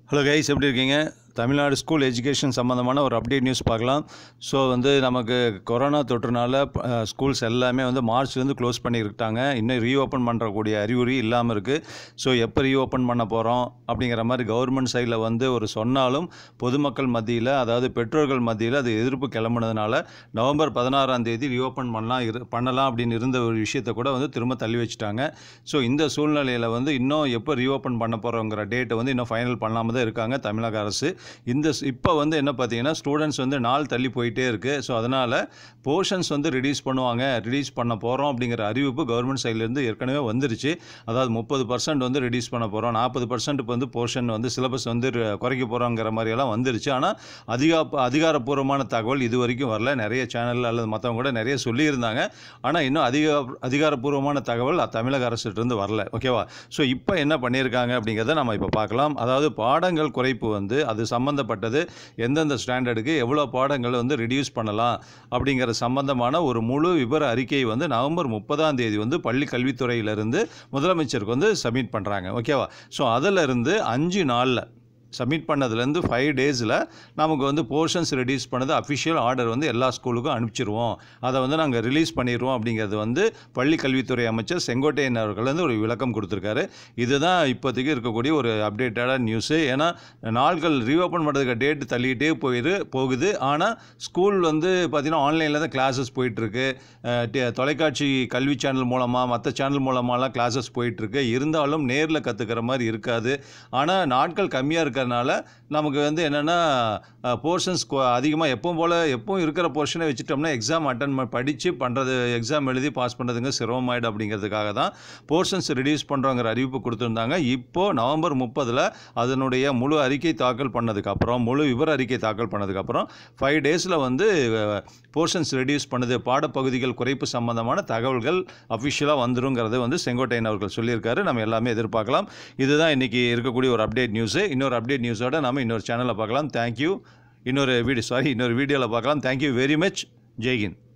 hello guys எப்படி இருக்கீங்க Tamil Nadu school education சம்மந்தமான ஒரு அப்டேட் நியூஸ் பார்க்கலாம் ஸோ வந்து நமக்கு கொரோனா தொற்றுனால ஸ்கூல்ஸ் எல்லாமே வந்து மார்ச்லேருந்து க்ளோஸ் பண்ணியிருக்காங்க இன்னும் ரீஓப்பன் பண்ணுறக்கூடிய அறிகுறி இல்லாமல் இருக்குது ஸோ எப்போ ரீஓப்பன் பண்ண போகிறோம் அப்படிங்கிற மாதிரி கவர்மெண்ட் சைடில் வந்து ஒரு சொன்னாலும் பொதுமக்கள் மத்தியில் அதாவது பெற்றோர்கள் மத்தியில் அது எதிர்ப்பு கிளம்புனதுனால நவம்பர் பதினாறாம் தேதி ரீஓப்பன் பண்ணலாம் இரு பண்ணலாம் அப்படின்னு இருந்த ஒரு விஷயத்தை கூட வந்து திரும்ப தள்ளி வச்சுட்டாங்க ஸோ இந்த சூழ்நிலையில் வந்து இன்னும் எப்போ ரீஓப்பன் பண்ண போகிறோங்கிற டேட்டை வந்து இன்னும் ஃபைனல் பண்ணாமல் தான் இருக்காங்க தமிழக அரசு இந்த இப்போ வந்து என்ன பார்த்தீங்கன்னா ஸ்டூடெண்ட்ஸ் வந்து நாள் தள்ளி போயிட்டே இருக்குது ஸோ அதனால் போர்ஷன்ஸ் வந்து ரிலீஸ் பண்ணுவாங்க ரிலீஸ் பண்ண போகிறோம் அப்படிங்கிற அறிவிப்பு கவர்மெண்ட் சைட்லேருந்து ஏற்கனவே வந்துருச்சு அதாவது முப்பது பர்சன்ட் வந்து ரிலீஸ் பண்ண போகிறோம் நாற்பது பர்சன்ட் வந்து போர்ஷன் வந்து சிலபஸ் வந்து ர- குறைக்க போகிறோங்கிற மாதிரியெல்லாம் வந்துருச்சு ஆனால் அதிகா அதிகாரப்பூர்வமான தகவல் இது வரைக்கும் வரல நிறைய சேனல் அல்லது மற்றவங்க கூட நிறைய சொல்லியிருந்தாங்க ஆனால் இன்னும் அதிக அதிகாரப்பூர்வமான தகவல் தமிழக அரசிட்டிருந்து வரல ஓகேவா ஸோ இப்போ என்ன பண்ணியிருக்காங்க அப்படிங்கிறத நம்ம இப்போ பார்க்கலாம் அதாவது பாடங்கள் குறைப்பு வந்து அது சம்மந்தப்பட்டது எந்தெந்த ஸ்டாண்டர்டுக்கு எவ்வளோ பாடங்கள் வந்து ரிடியூஸ் பண்ணலாம் அப்படிங்கிற சம்பந்தமான ஒரு முழு விவர அறிக்கை வந்து நவம்பர் முப்பதாம் தேதி வந்து பள்ளி கல்வித்துறையிலிருந்து முதலமைச்சருக்கு வந்து சப்மிட் பண்ணுறாங்க ஓகேவா ஸோ அதிலிருந்து அஞ்சு நாளில் சப்மிட் பண்ணதுலேருந்து ஃபைவ் டேஸில் நமக்கு வந்து போர்ஷன்ஸ் ரெடியூஸ் பண்ணது அஃபிஷியல் ஆர்டர் வந்து எல்லா ஸ்கூலுக்கும் அனுப்பிச்சிருவோம் அதை வந்து நாங்கள் ரிலீஸ் பண்ணிடுவோம் அப்படிங்கிறது வந்து பள்ளி கல்வித்துறை அமைச்சர் செங்கோட்டையன் அவர்கள் வந்து ஒரு விளக்கம் கொடுத்துருக்காரு இதுதான் இப்போதைக்கு இருக்கக்கூடிய ஒரு அப்டேட்டடான நியூஸு ஏன்னா நாட்கள் ரீஓப்பன் பண்ணுறதுக்கு டேட் தள்ளிக்கிட்டே போயிரு போகுது ஆனால் ஸ்கூல் வந்து பார்த்திங்கன்னா ஆன்லைனில் தான் கிளாஸஸ் போயிட்டுருக்கு தொலைக்காட்சி கல்வி சேனல் மூலமாக மற்ற சேனல் மூலமாலாம் கிளாஸஸ் போயிட்டுருக்கு இருந்தாலும் நேரில் கற்றுக்கிற மாதிரி இருக்காது ஆனால் நாட்கள் கம்மியாக இருக்கிறதுனால நமக்கு வந்து என்னென்னா போர்ஷன்ஸ் அதிகமாக எப்பவும் போல் எப்பவும் இருக்கிற போர்ஷனை வச்சுட்டோம்னா எக்ஸாம் அட்டன் படித்து பண்ணுறது எக்ஸாம் எழுதி பாஸ் பண்ணுறதுங்க சிரமமாயிடும் அப்படிங்கிறதுக்காக தான் போர்ஷன்ஸ் ரிடியூஸ் பண்ணுறோங்கிற அறிவிப்பு கொடுத்துருந்தாங்க இப்போது நவம்பர் முப்பதில் அதனுடைய முழு அறிக்கை தாக்கல் பண்ணதுக்கப்புறம் முழு விவர அறிக்கை தாக்கல் பண்ணதுக்கப்புறம் ஃபைவ் டேஸில் வந்து போர்ஷன்ஸ் ரெடியூஸ் பண்ணது பாடப்பகுதிகள் குறைப்பு சம்பந்தமான தகவல்கள் அஃபிஷியலாக வந்துருங்கிறது வந்து செங்கோட்டையன் அவர்கள் சொல்லியிருக்காரு நம்ம எல்லாமே எதிர்பார்க்கலாம் இதுதான் இன்றைக்கி இருக்கக்கூடிய ஒரு அப்டேட் நியூஸு இன்னொரு அப்டேட் நியூஸோட நம்ம இன்னொரு சேனலில் பார்க்கலாம் தேங்க்யூ இன்னொரு வீடியோ சாரி இன்னொரு வீடியோவில் பார்க்கலாம் தேங்க்யூ வெரி மச் ஜெய்ஹிந்த்